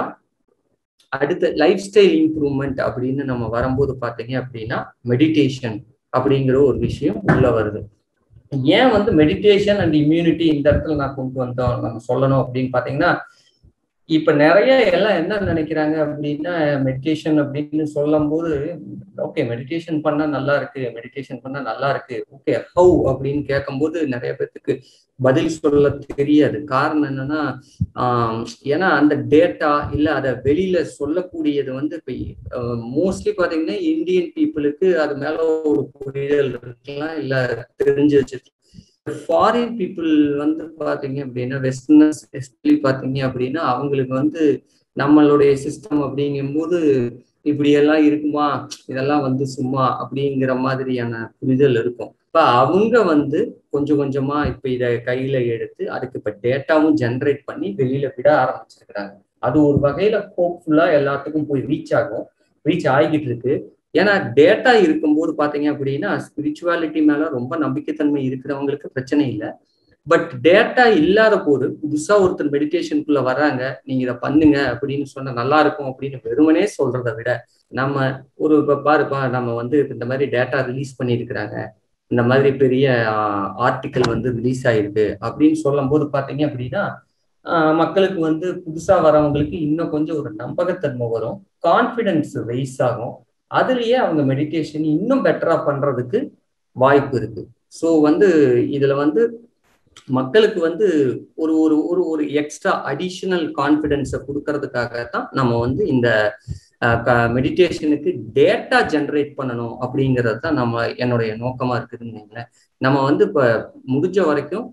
அடுத்த லைஃப் ஸ்டைல் இம்ப்ரூவ்மெண்ட் அப்படின்னு நம்ம வரும்போது பார்த்தீங்க அப்படின்னா மெடிடேஷன் அப்படிங்கிற ஒரு விஷயம் உள்ள வருது ஏன் வந்து மெடிடேஷன் அண்ட் இம்யூனிட்டி இந்த இடத்துல நான் கொண்டு வந்தோம் நம்ம சொல்லணும் அப்படின்னு பார்த்தீங்கன்னா இப்ப நிறைய எல்லாம் என்ன நினைக்கிறாங்க அப்படின்னா மெடிடேஷன் அப்படின்னு சொல்லும் போது ஓகே மெடிடேஷன் பண்ணா நல்லா இருக்கு மெடிடேஷன் பண்ணா நல்லா இருக்கு ஓகே ஹவு அப்படின்னு கேட்கும்போது நிறைய பேர்த்துக்கு பதில் சொல்ல தெரியாது காரணம் என்னன்னா ஆஹ் ஏன்னா அந்த டேட்டா இல்ல அதை வெளியில சொல்லக்கூடியது வந்து இப்ப மோஸ்ட்லி பாத்தீங்கன்னா இந்தியன் பீப்புளுக்கு அது மேல ஒரு புரிதல் இருக்கலாம் இல்ல தெரிஞ்சு வச்சிருக்கலாம் ஃபாரின் பீப்புள் வந்து பாத்தீங்க அப்படின்னா வெஸ்டர்னர்ஸ் எஸ்பெஷலி பாத்தீங்க அப்படின்னா அவங்களுக்கு வந்து நம்மளுடைய சிஸ்டம் அப்படிங்கும்போது இப்படி எல்லாம் இருக்குமா இதெல்லாம் வந்து சும்மா அப்படிங்கிற மாதிரியான புரிதல் இருக்கும் இப்ப அவங்க வந்து கொஞ்சம் கொஞ்சமா இப்ப இத கையில எடுத்து அதுக்கு இப்ப டேட்டாவும் ஜென்ரேட் பண்ணி வெளியில விட ஆரம்பிச்சிருக்கிறாங்க அது ஒரு வகையில ஹோப்ஃபுல்லா எல்லாத்துக்கும் போய் ரீச் ஆகும் ரீச் ஆகிட்டு இருக்கு ஏன்னா டேட்டா இருக்கும்போது பாத்தீங்க அப்படின்னா ஸ்பிரிச்சுவாலிட்டி மேல ரொம்ப நம்பிக்கைத்தன்மை இருக்கிறவங்களுக்கு பிரச்சனை இல்லை பட் டேட்டா இல்லாத போது புதுசா ஒருத்தர் மெடிடேஷனுக்குள்ள வர்றாங்க நீங்க இதை பண்ணுங்க அப்படின்னு சொன்னா நல்லா இருக்கும் அப்படின்னு வெறுமனே சொல்றதை விட நம்ம ஒரு இப்ப பாருப்பா நம்ம வந்து இந்த மாதிரி டேட்டா ரிலீஸ் பண்ணியிருக்கிறாங்க இந்த மாதிரி பெரிய ஆர்டிக்கல் வந்து ரிலீஸ் ஆயிருக்கு அப்படின்னு சொல்லும் போது பாத்தீங்க அப்படின்னா மக்களுக்கு வந்து புதுசா வரவங்களுக்கு இன்னும் கொஞ்சம் ஒரு நம்பகத்தன்மை வரும் கான்ஃபிடென்ஸ் ரைஸ் ஆகும் அதுலயே அவங்க மெடிடேஷன் இன்னும் பெட்டரா பண்றதுக்கு வாய்ப்பு இருக்கு ஸோ வந்து இதுல வந்து மக்களுக்கு வந்து ஒரு ஒரு ஒரு ஒரு எக்ஸ்ட்ரா அடிஷனல் கான்ஃபிடென்ஸை கொடுக்கறதுக்காக தான் நம்ம வந்து இந்த மெடிடேஷனுக்கு டேட்டா ஜென்ரேட் பண்ணணும் அப்படிங்கிறது தான் நம்ம என்னுடைய நோக்கமா இருக்குதுன்னு நம்ம வந்து இப்போ முடிஞ்ச வரைக்கும்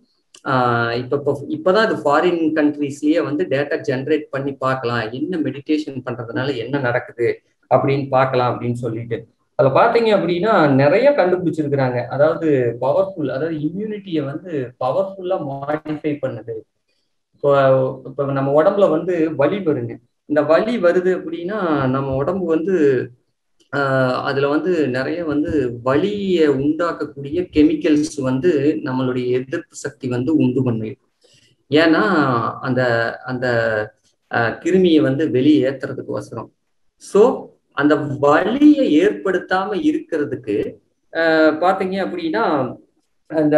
இப்போ இப்போ இப்போதான் இது ஃபாரின் கண்ட்ரீஸ்லயே வந்து டேட்டா ஜென்ரேட் பண்ணி பார்க்கலாம் என்ன மெடிடேஷன் பண்றதுனால என்ன நடக்குது அப்படின்னு பார்க்கலாம் அப்படின்னு சொல்லிட்டு அதில் பார்த்தீங்க அப்படின்னா நிறைய கண்டுபிடிச்சிருக்கிறாங்க அதாவது பவர்ஃபுல் அதாவது இம்யூனிட்டியை வந்து பவர்ஃபுல்லாக மாடிஃபை பண்ணுது இப்போ இப்போ நம்ம உடம்புல வந்து வலி வருங்க இந்த வலி வருது அப்படின்னா நம்ம உடம்பு வந்து அதுல வந்து நிறைய வந்து வலியை உண்டாக்கக்கூடிய கெமிக்கல்ஸ் வந்து நம்மளுடைய எதிர்ப்பு சக்தி வந்து உண்டு பண்ணிடும் ஏன்னா அந்த அந்த கிருமியை வந்து வெளியே ஏத்துறதுக்கு வசரம் ஸோ அந்த வலியை ஏற்படுத்தாம இருக்கிறதுக்கு பாத்தீங்க அப்படின்னா அந்த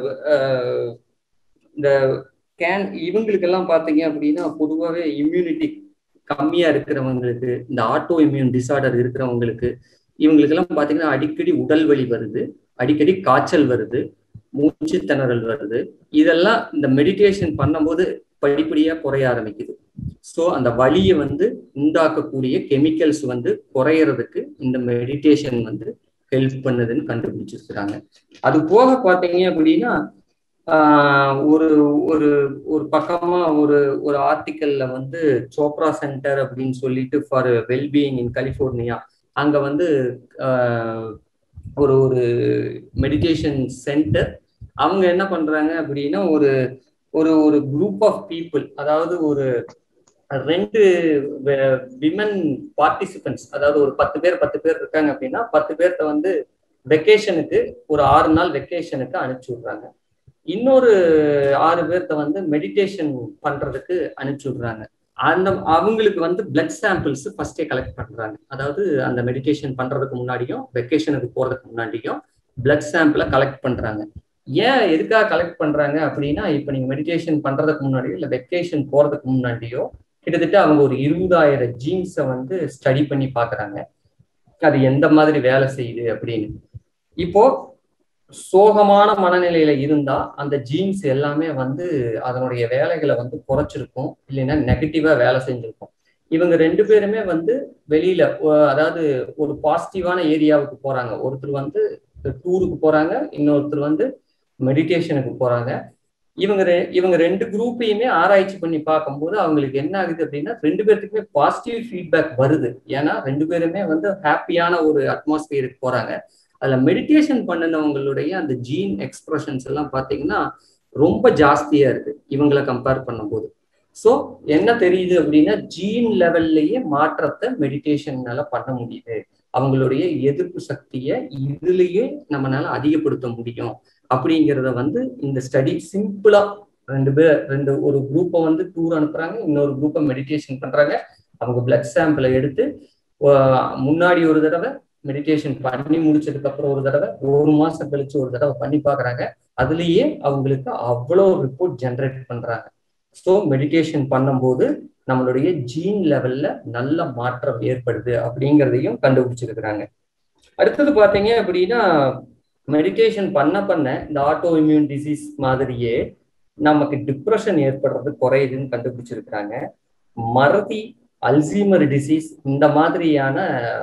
இந்த கேன் இவங்களுக்கெல்லாம் பாத்தீங்க அப்படின்னா பொதுவாகவே இம்யூனிட்டி கம்மியா இருக்கிறவங்களுக்கு இந்த ஆட்டோ இம்யூன் டிசார்டர் இருக்கிறவங்களுக்கு இவங்களுக்கெல்லாம் பாத்தீங்கன்னா அடிக்கடி உடல் வலி வருது அடிக்கடி காய்ச்சல் வருது மூச்சு திணறல் வருது இதெல்லாம் இந்த மெடிடேஷன் பண்ணும்போது படிப்படியா குறைய ஆரம்பிக்குது ஸோ அந்த வலியை வந்து உண்டாக்கக்கூடிய கெமிக்கல்ஸ் வந்து குறையறதுக்கு இந்த மெடிடேஷன் வந்து ஹெல்ப் பண்ணுதுன்னு கண்டுபிடிச்சிருக்கிறாங்க அது போக பார்த்தீங்க அப்படின்னா ஒரு ஒரு ஒரு பக்கமா ஒரு ஒரு ஆர்டிக்கல்ல வந்து சோப்ரா சென்டர் அப்படின்னு சொல்லிட்டு ஃபார் வெல்பீயிங் இன் கலிஃபோர்னியா அங்க வந்து ஒரு ஒரு மெடிடேஷன் சென்டர் அவங்க என்ன பண்றாங்க அப்படின்னா ஒரு ஒரு ஒரு குரூப் ஆஃப் பீப்புள் அதாவது ஒரு ரெண்டு விமன் பார்ட்டிசிபென்ட்ஸ் அதாவது ஒரு பத்து பேர் பத்து பேர் இருக்காங்க அப்படின்னா பத்து பேர்த்த வந்து வெக்கேஷனுக்கு ஒரு ஆறு நாள் வெக்கேஷனுக்கு அனுப்பிச்சி விடுறாங்க இன்னொரு ஆறு பேர்த்த வந்து மெடிடேஷன் பண்றதுக்கு அனுப்பிச்சி விடுறாங்க அந்த அவங்களுக்கு வந்து பிளட் சாம்பிள்ஸ் ஃபர்ஸ்டே கலெக்ட் பண்றாங்க அதாவது அந்த மெடிடேஷன் பண்றதுக்கு முன்னாடியும் வெக்கேஷனுக்கு போறதுக்கு முன்னாடியும் பிளட் சாம்பிளை கலெக்ட் பண்றாங்க ஏன் எதுக்காக கலெக்ட் பண்றாங்க அப்படின்னா இப்போ நீங்க மெடிடேஷன் பண்றதுக்கு முன்னாடியோ இல்லை வெக்கேஷன் போறதுக்கு முன்னாடியோ கிட்டத்தட்ட அவங்க ஒரு இருபதாயிரம் ஜீன்ஸை வந்து ஸ்டடி பண்ணி பாக்குறாங்க அது எந்த மாதிரி வேலை செய்யுது அப்படின்னு இப்போ சோகமான மனநிலையில இருந்தா அந்த ஜீன்ஸ் எல்லாமே வந்து அதனுடைய வேலைகளை வந்து குறைச்சிருக்கும் இல்லைன்னா நெகட்டிவா வேலை செஞ்சிருக்கும் இவங்க ரெண்டு பேருமே வந்து வெளியில அதாவது ஒரு பாசிட்டிவான ஏரியாவுக்கு போறாங்க ஒருத்தர் வந்து டூருக்கு போறாங்க இன்னொருத்தர் வந்து மெடிடேஷனுக்கு போறாங்க இவங்க இவங்க ரெண்டு குரூப்பையுமே ஆராய்ச்சி பண்ணி பார்க்கும்போது அவங்களுக்கு என்ன ஆகுது அப்படின்னா ரெண்டு பேர்த்துக்குமே பாசிட்டிவ் ஃபீட்பேக் வருது ஏன்னா ரெண்டு பேருமே வந்து ஹாப்பியான ஒரு அட்மாஸ்பியருக்கு போறாங்க அதுல மெடிடேஷன் பண்ணினவங்களுடைய அந்த ஜீன் எக்ஸ்பிரஷன்ஸ் எல்லாம் பார்த்தீங்கன்னா ரொம்ப ஜாஸ்தியா இருக்கு இவங்களை கம்பேர் பண்ணும்போது ஸோ என்ன தெரியுது அப்படின்னா ஜீன் லெவல்லையே மாற்றத்தை மெடிடேஷன்னால பண்ண முடியுது அவங்களுடைய எதிர்ப்பு சக்தியை இதுலயே நம்மளால அதிகப்படுத்த முடியும் அப்படிங்கிறத வந்து இந்த ஸ்டடி சிம்பிளா ரெண்டு பேர் ரெண்டு ஒரு குரூப்பை வந்து டூர் அனுப்புறாங்க இன்னொரு குரூப்பை மெடிடேஷன் பண்றாங்க அவங்க பிளட் சாம்பிளை எடுத்து முன்னாடி ஒரு தடவை மெடிடேஷன் பண்ணி முடிச்சதுக்கு அப்புறம் ஒரு தடவை ஒரு மாசம் கழிச்சு ஒரு தடவை பண்ணி பாக்குறாங்க அதுலயே அவங்களுக்கு அவ்வளோ ரிப்போர்ட் ஜென்ரேட் பண்றாங்க ஸோ மெடிடேஷன் பண்ணும்போது நம்மளுடைய ஜீன் லெவல்ல நல்ல மாற்றம் ஏற்படுது அப்படிங்கிறதையும் கண்டுபிடிச்சிருக்கிறாங்க அடுத்தது பாத்தீங்க அப்படின்னா மெடிடேஷன் பண்ண பண்ண இந்த ஆட்டோ இம்யூன் டிசீஸ் மாதிரியே நமக்கு டிப்ரெஷன் ஏற்படுறது குறையுதுன்னு கண்டுபிடிச்சிருக்கிறாங்க மறதி அல்சீமர் டிசீஸ் இந்த மாதிரியான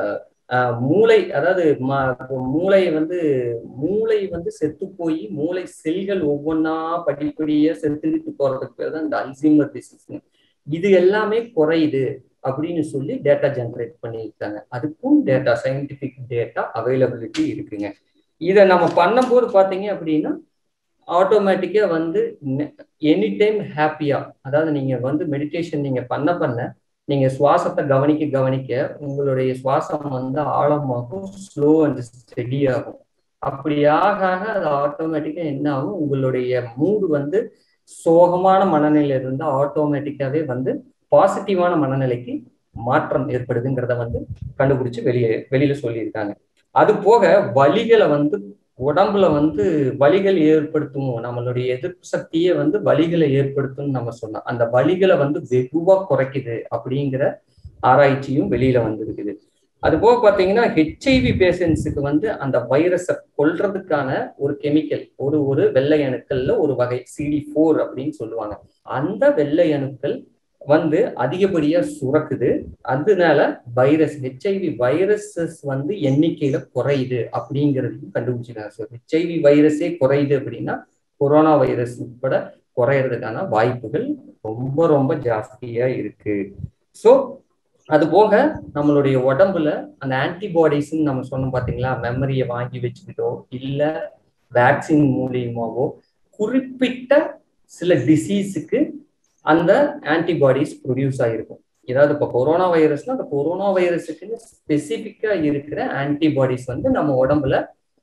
மூளை அதாவது மூளை வந்து மூளை வந்து செத்து போய் மூளை செல்கள் ஒவ்வொன்றா படிப்படியா செத்துக்கிட்டு போறதுக்கு பேர் தான் இந்த அல்சீமர் டிசீஸ் இது எல்லாமே குறையுது அப்படின்னு சொல்லி டேட்டா ஜென்ரேட் பண்ணியிருக்காங்க அதுக்கும் டேட்டா சயின்டிபிக் டேட்டா அவைலபிலிட்டி இருக்குங்க இதை நம்ம பண்ணும்போது பார்த்தீங்க அப்படின்னா ஆட்டோமேட்டிக்கா வந்து எனி டைம் ஹாப்பியா அதாவது நீங்க வந்து மெடிடேஷன் நீங்க பண்ண பண்ண நீங்க சுவாசத்தை கவனிக்க கவனிக்க உங்களுடைய சுவாசம் வந்து ஆழமாகும் ஸ்லோ அண்ட் ஸ்டெடி ஆகும் அப்படி ஆக ஆக அது ஆட்டோமேட்டிக்கா என்ன ஆகும் உங்களுடைய மூடு வந்து சோகமான மனநிலையில இருந்து ஆட்டோமேட்டிக்காவே வந்து பாசிட்டிவான மனநிலைக்கு மாற்றம் ஏற்படுதுங்கிறத வந்து கண்டுபிடிச்சு வெளியே வெளியில சொல்லியிருக்காங்க அது போக வலிகளை வந்து உடம்புல வந்து வலிகள் ஏற்படுத்தும் நம்மளுடைய எதிர்ப்பு சக்தியே வந்து வலிகளை ஏற்படுத்தும் நம்ம சொன்னோம் அந்த வலிகளை வந்து வெகுவா குறைக்குது அப்படிங்கிற ஆராய்ச்சியும் வெளியில வந்திருக்குது அது போக பாத்தீங்கன்னா ஹெச்ஐவி பேஷண்ட்ஸுக்கு வந்து அந்த வைரஸை கொல்றதுக்கான ஒரு கெமிக்கல் ஒரு ஒரு வெள்ளை அணுக்கள்ல ஒரு வகை சிடி ஃபோர் அப்படின்னு சொல்லுவாங்க அந்த வெள்ளை அணுக்கள் வந்து அதிகப்படியா சுரக்குது அதனால வைரஸ் ஹெச்ஐவி வைரஸஸ் வந்து எண்ணிக்கையில குறையுது அப்படிங்கிறதையும் கண்டுபிடிச்சிருக்காங்க ஸோ ஹெச்ஐவி வைரஸே குறையுது அப்படின்னா கொரோனா வைரஸ் உட்பட குறையறதுக்கான வாய்ப்புகள் ரொம்ப ரொம்ப ஜாஸ்தியா இருக்கு ஸோ அது போக நம்மளுடைய உடம்புல அந்த ஆன்டிபாடிஸ்ன்னு நம்ம சொன்னோம் பாத்தீங்களா மெமரியை வாங்கி வச்சுக்கிட்டோ இல்ல வேக்சின் மூலியமாவோ குறிப்பிட்ட சில டிசீஸுக்கு அந்த ஆன்டிபாடிஸ் ப்ரொடியூஸ் ஆகிருக்கும் ஏதாவது இப்போ கொரோனா வைரஸ்னா அந்த கொரோனா வைரஸுக்குன்னு ஸ்பெசிஃபிக்கா இருக்கிற ஆன்டிபாடிஸ் வந்து நம்ம உடம்புல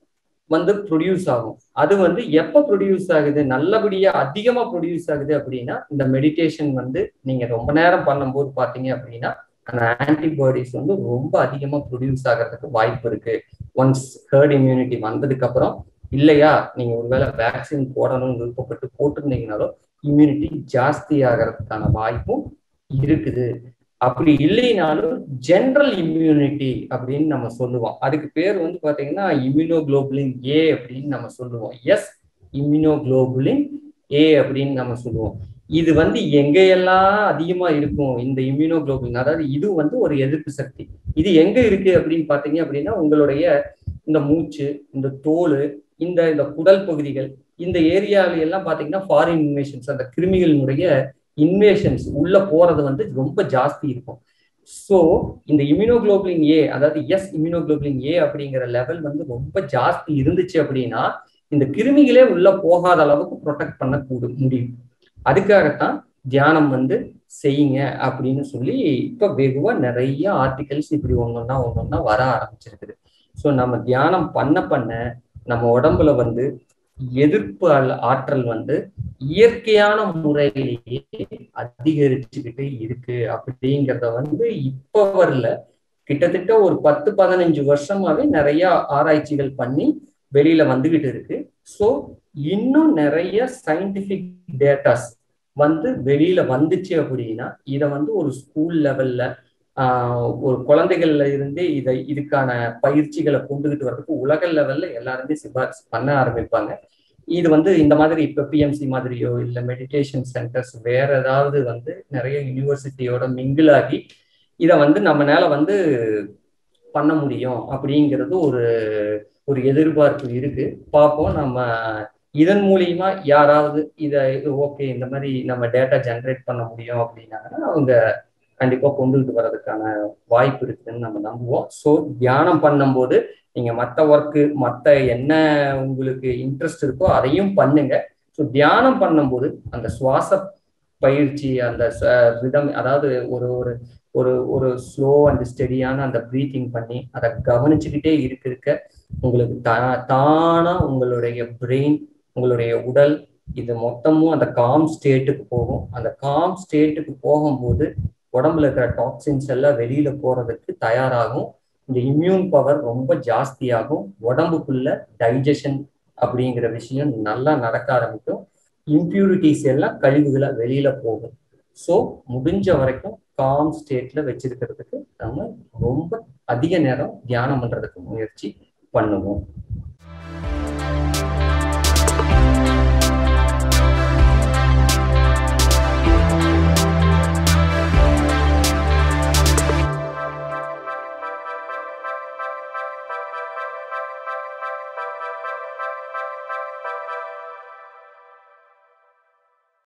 வந்து ப்ரொடியூஸ் ஆகும் அது வந்து எப்போ ப்ரொடியூஸ் ஆகுது நல்லபடியா அதிகமா ப்ரொடியூஸ் ஆகுது அப்படின்னா இந்த மெடிடேஷன் வந்து நீங்க ரொம்ப நேரம் பண்ணும்போது பாத்தீங்க அப்படின்னா அந்த ஆன்டிபாடிஸ் வந்து ரொம்ப அதிகமா ப்ரொடியூஸ் ஆகிறதுக்கு வாய்ப்பு இருக்கு ஒன்ஸ் ஹேர்ட் இம்யூனிட்டி வந்ததுக்கு அப்புறம் இல்லையா நீங்க ஒருவேளை வேக்சின் போடணும்னு விருப்பப்பட்டு போட்டிருந்தீங்கனாலும் இம்யூனிட்டி ஜாஸ்தி ஆகிறதுக்கான வாய்ப்பும் இருக்குது அப்படி இல்லைனாலும் ஜென்ரல் இம்யூனிட்டி அப்படின்னு நம்ம சொல்லுவோம் அதுக்கு பேர் வந்து பாத்தீங்கன்னா இம்யூனோகுளோபுலின் ஏ அப்படின்னு நம்ம சொல்லுவோம் எஸ் இம்யூனோகுளோபுலின் ஏ அப்படின்னு நம்ம சொல்லுவோம் இது வந்து எங்கெல்லாம் அதிகமா இருக்கும் இந்த இம்யூனோகுளோபுலின் அதாவது இது வந்து ஒரு எதிர்ப்பு சக்தி இது எங்க இருக்கு அப்படின்னு பாத்தீங்க அப்படின்னா உங்களுடைய இந்த மூச்சு இந்த தோல் இந்த இந்த குடல் பகுதிகள் இந்த ஏரியாவில எல்லாம் பாத்தீங்கன்னா ஃபாரின் இன்வேஷன்ஸ் அந்த கிருமிகளினுடைய இன்வேஷன்ஸ் உள்ள போறது வந்து ரொம்ப ஜாஸ்தி இருக்கும் ஸோ இந்த இம்யூனோகுளோபுலின் ஏ அதாவது எஸ் இம்யூனோகுளோபுலின் ஏ அப்படிங்கிற லெவல் வந்து ரொம்ப ஜாஸ்தி இருந்துச்சு அப்படின்னா இந்த கிருமிகளே உள்ள போகாத அளவுக்கு ப்ரொடெக்ட் பண்ண கூடு முடியும் அதுக்காகத்தான் தியானம் வந்து செய்யுங்க அப்படின்னு சொல்லி இப்ப வெகுவா நிறைய ஆர்டிகல்ஸ் இப்படி ஒன்னொன்னா ஒன்னொன்னா வர ஆரம்பிச்சிருக்குது ஸோ நம்ம தியானம் பண்ண பண்ண நம்ம உடம்புல வந்து எதிர்ப்பு ஆற்றல் வந்து இயற்கையான முறையிலேயே அதிகரிச்சுக்கிட்டே இருக்கு அப்படிங்கிறத வந்து இப்ப வரல கிட்டத்தட்ட ஒரு பத்து பதினஞ்சு வருஷமாவே நிறைய ஆராய்ச்சிகள் பண்ணி வெளியில வந்துகிட்டு இருக்கு ஸோ இன்னும் நிறைய சயின்டிபிக் டேட்டாஸ் வந்து வெளியில வந்துச்சு அப்படின்னா இதை வந்து ஒரு ஸ்கூல் லெவல்ல ஒரு குழந்தைகள்ல இருந்தே இதை இதுக்கான பயிற்சிகளை கொண்டுகிட்டு வர்றதுக்கு உலக லெவல்ல எல்லாருமே சிபாரிசு பண்ண ஆரம்பிப்பாங்க இது வந்து இந்த மாதிரி இப்போ பிஎம்சி மாதிரியோ இல்லை மெடிடேஷன் சென்டர்ஸ் வேற ஏதாவது வந்து நிறைய யூனிவர்சிட்டியோட மிங்கிளாகி இதை வந்து நம்மளால வந்து பண்ண முடியும் அப்படிங்கிறது ஒரு ஒரு எதிர்பார்ப்பு இருக்கு பார்ப்போம் நம்ம இதன் மூலியமா யாராவது இதை ஓகே இந்த மாதிரி நம்ம டேட்டா ஜென்ரேட் பண்ண முடியும் அப்படின்னாங்கன்னா அவங்க கண்டிப்பா கொண்டுகிட்டு வர்றதுக்கான வாய்ப்பு இருக்குன்னு நம்ம நம்புவோம் ஸோ தியானம் பண்ணும்போது நீங்க மற்ற ஒர்க்கு மற்ற என்ன உங்களுக்கு இன்ட்ரெஸ்ட் இருக்கோ அதையும் பண்ணுங்க ஸோ தியானம் பண்ணும்போது அந்த சுவாச பயிற்சி அந்த ரிதம் அதாவது ஒரு ஒரு ஒரு ஒரு ஸ்லோ அண்ட் ஸ்டெடியான அந்த ப்ரீத்திங் பண்ணி அதை கவனிச்சுக்கிட்டே இருக்க இருக்க உங்களுக்கு தா தானா உங்களுடைய பிரெயின் உங்களுடைய உடல் இது மொத்தமும் அந்த காம் ஸ்டேட்டுக்கு போகும் அந்த காம் ஸ்டேட்டுக்கு போகும்போது உடம்புல இருக்கிற டாக்ஸின்ஸ் எல்லாம் வெளியில போறதுக்கு தயாராகும் இந்த இம்யூன் பவர் ரொம்ப ஜாஸ்தியாகும் உடம்புக்குள்ள டைஜஷன் அப்படிங்கிற விஷயம் நல்லா நடக்க ஆரம்பிக்கும் இம்ப்யூரிட்டிஸ் எல்லாம் கழிவுகளை வெளியில போகும் ஸோ முடிஞ்ச வரைக்கும் காம் ஸ்டேட்ல வச்சிருக்கிறதுக்கு நம்ம ரொம்ப அதிக நேரம் தியானம் பண்றதுக்கு முயற்சி பண்ணுவோம்